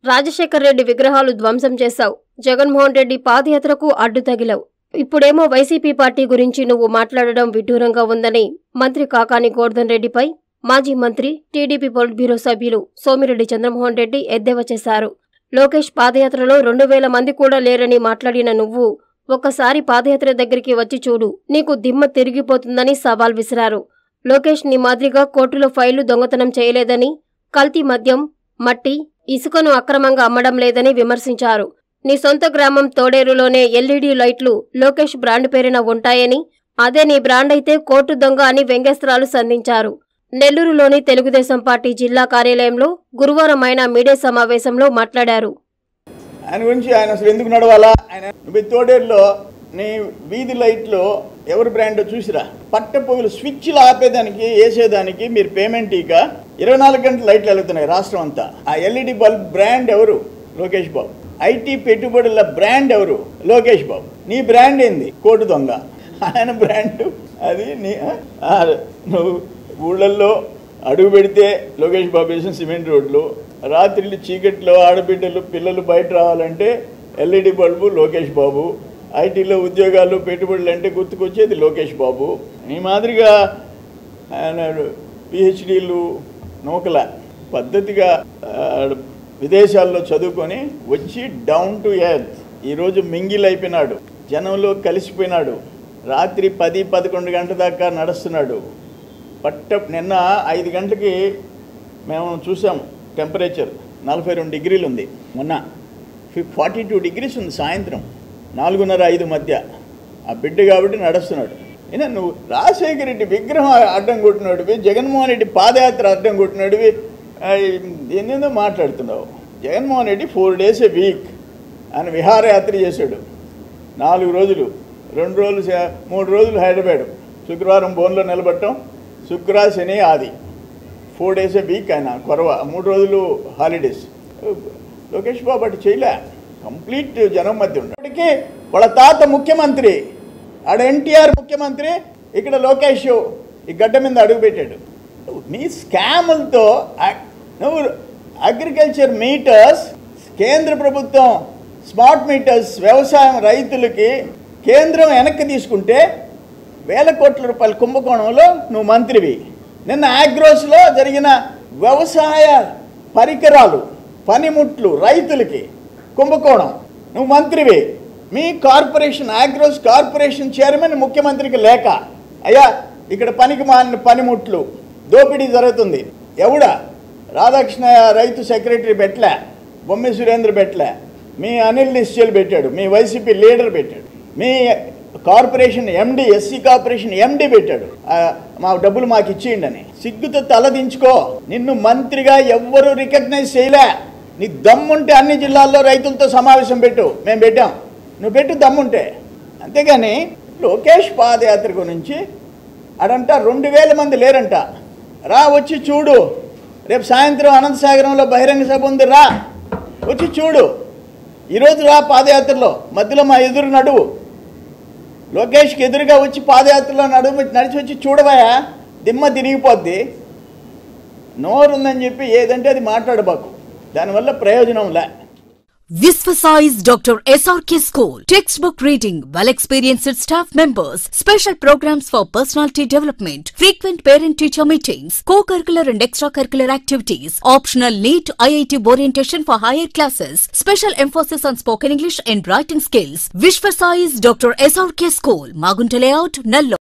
రాజశేఖర్ రెడ్డి విగ్రహాలు ధ్వంసం చేశావు జగన్మోహన్ రెడ్డి పాదయాత్రకు అడ్డు తగిలావు ఇప్పుడేమో వైసీపీ పార్టీ గురించి నువ్వు మాట్లాడడం విడ్డూరంగా ఉందని మంత్రి కాకాని గోర్ధన్ రెడ్డిపై మాజీ మంత్రి టీడీపీ పొలిట్ బ్యూరో సభ్యులు సోమిరెడ్డి చంద్రమోహన్ రెడ్డి ఎద్దేవా చేశారు లోకేష్ పాదయాత్రలో రెండు వేల మంది కూడా లేరని మాట్లాడిన నువ్వు ఒక్కసారి పాదయాత్ర దగ్గరికి వచ్చి చూడు నీకు దిమ్మ తిరిగిపోతుందని సవాల్ విసిరారు లోకేష్ నీ మాదిరిగా కోర్టులో ఫైళ్లు దొంగతనం చేయలేదని కల్తీ మద్యం మట్టి ఇసుకను అక్రమంగా అమ్మడం లేదని విమర్శించారు నీ సొంత గ్రామం తోడేరులోనే ఎల్ఈడీ లైట్లు లోకేష్ బ్రాండ్ పేరున ఉంటాయని అదే నీ బ్రాండ్ అయితే కోర్టు దొంగ అని వ్యంగ్యస్త్రాలు సంధించారు నెల్లూరులోని తెలుగుదేశం పార్టీ జిల్లా కార్యాలయంలో గురువారం ఆయన మీడియా సమావేశంలో మాట్లాడారు ఆయన గురించి ఆయన అసలు ఎందుకు నడవాలా ఆయన నువ్వు తోడేరులో నీ వీధి లైట్లో ఎవరి బ్రాండ్ చూసిరా పట్ట పొగులు స్విచ్లు ఆపేదానికి వేసేదానికి మీరు పేమెంట్ ఇక ఇరవై నాలుగు గంటలు లైట్లు వెళ్తున్నాయి రాష్ట్రం అంతా ఆ ఎల్ఈడి బల్బ్ బ్రాండ్ ఎవరు లోకేష్ బాబు ఐటీ పెట్టుబడుల బ్రాండ్ ఎవరు లోకేష్ బాబు నీ బ్రాండ్ ఏంది కోటు దొంగ ఆయన బ్రాండ్ అది నీ ఆ, నువ్వు ఊళ్ళల్లో అడుగు పెడితే లోకేష్ బాబు వేసిన సిమెంట్ రోడ్లు రాత్రిళ్ళు చీకట్లో ఆడబిడ్డలు పిల్లలు బయట రావాలంటే ఎల్ఈడి బల్బు లోకేష్ బాబు ఐటీలో ఉద్యోగాలు పెట్టుబడులు అంటే గుర్తుకొచ్చేది లోకేష్ బాబు ఈ మాదిరిగా ఆయన పిహెచ్డీలు నూకల పద్ధతిగా ఆ, విదేశాల్లో చదువుకొని వచ్చి డౌన్ టు ఎర్త్ ఈరోజు మింగిల్ అయిపోయినాడు జనంలో కలిసిపోయినాడు రాత్రి పది పదకొండు గంటల దాకా నడుస్తున్నాడు పట్ట నిన్న ఐదు గంటలకి మేము చూసాం టెంపరేచర్ నలభై రెండు డిగ్రీలు ఉంది మొన్న ఫార్టీ టూ డిగ్రీస్ ఉంది సాయంత్రం నాలుగున్నర ఐదు మధ్య ఆ బిడ్డ కాబట్టి నడుస్తున్నాడు అయినా నువ్వు రాజశేఖర రెడ్డి విగ్రహం అడ్డం కొట్టినోడివి జగన్మోహన్ రెడ్డి పాదయాత్ర అడ్డం కొట్టినోడివి ఆ, ఏందేందో మాట్లాడుతున్నావు Jaganmohan Reddy four days a week ఆయన విహారయాత్ర చేశాడు నాలుగు రోజులు రెండు రోజులు శ- మూడు రోజులు హైదరాబాద్ శుక్రవారం బోన్లో నిలబడటం శుక్ర శని ఆది ఫోర్ డేస్ ఏ వీక్ ఆయన కొరవ మూడు రోజులు హాలిడేస్ లోకేష్ బాబు అటు చేయలే కంప్లీట్ జనం మధ్య ఉన్నప్పటికీ వాళ్ళ తాత ముఖ్యమంత్రి ఆడ ఎన్టీఆర్ ముఖ్యమంత్రి ఇక్కడ లోకేష్ ఈ గడ్డ మీద అడుగుపెట్టాడు మీ స్కాములతో ఆ- నువ్వు అగ్రికల్చర్ మీటర్స్ కేంద్ర ప్రభుత్వం స్మార్ట్ మీటర్స్ వ్యవసాయం రైతులకి కేంద్రం వెనక్కి తీసుకుంటే వేల కోట్ల రూపాయల కుంభకోణంలో నువ్వు మంత్రివి నిన్న ఆగ్రోస్లో జరిగిన వ్యవసాయ పరికరాలు పనిముట్లు రైతులకి కుంభకోణం నువ్వు మంత్రివి మీ కార్పొరేషన్ ఆగ్రోస్ కార్పొరేషన్ చైర్మన్ ముఖ్యమంత్రికి లేక అయ్యా ఇక్కడ పనికి మాలిన పనిముట్లు దోపిడీ జరుగుతుంది ఎవడా రాధాకృష్ణ రైతు సెక్రటరీ పెట్టలే బొమ్మి సురేంద్ర పెట్టలే మీ అనిల్ నిశ్చల్ పెట్టాడు మీ వైసీపీ లీడర్ పెట్టాడు మీ corporation MD SC corporation MD పెట్టాడు ఆ, మా డబ్బులు మాకు ఇచ్చేయండి అని సిగ్గుతో తలదించుకో నిన్ను మంత్రిగా ఎవ్వరూ రికగ్నైజ్ చేయలే నీ దమ్ముంటే అన్ని జిల్లాల్లో రైతులతో సమావేశం పెట్టు మేము పెట్టాం నువ్వు పెట్టు దమ్ముంటే అంతేగాని లోకేష్ పాదయాత్ర గురించి అడంట రెండు వేల మంది లేరంట రా వచ్చి చూడు రేపు సాయంత్రం అనంతసాగరంలో బహిరంగ సభ ఉంది రా వచ్చి చూడు ఈరోజు రా పాదయాత్రలో మధ్యలో మా ఎదురు నడువు లోకేష్కి ఎదురుగా వచ్చి పాదయాత్రలో నడుము నడిచి వచ్చి చూడవయా దిమ్మ తిరిగిపోద్ది నోరుందని చెప్పి ఏదంటే అది మాట్లాడబాకు దానివల్ల ప్రయోజనం లే Visvasize Dr. SRK School. Textbook reading, well experienced staff members, special programs for personality development, frequent parent teacher meetings, co curricular and extracurricular activities, optional NEET IIT orientation for higher classes, special emphasis on spoken English and writing skills. Visvasize Dr. SRK School, Magunta Layout, Nallo.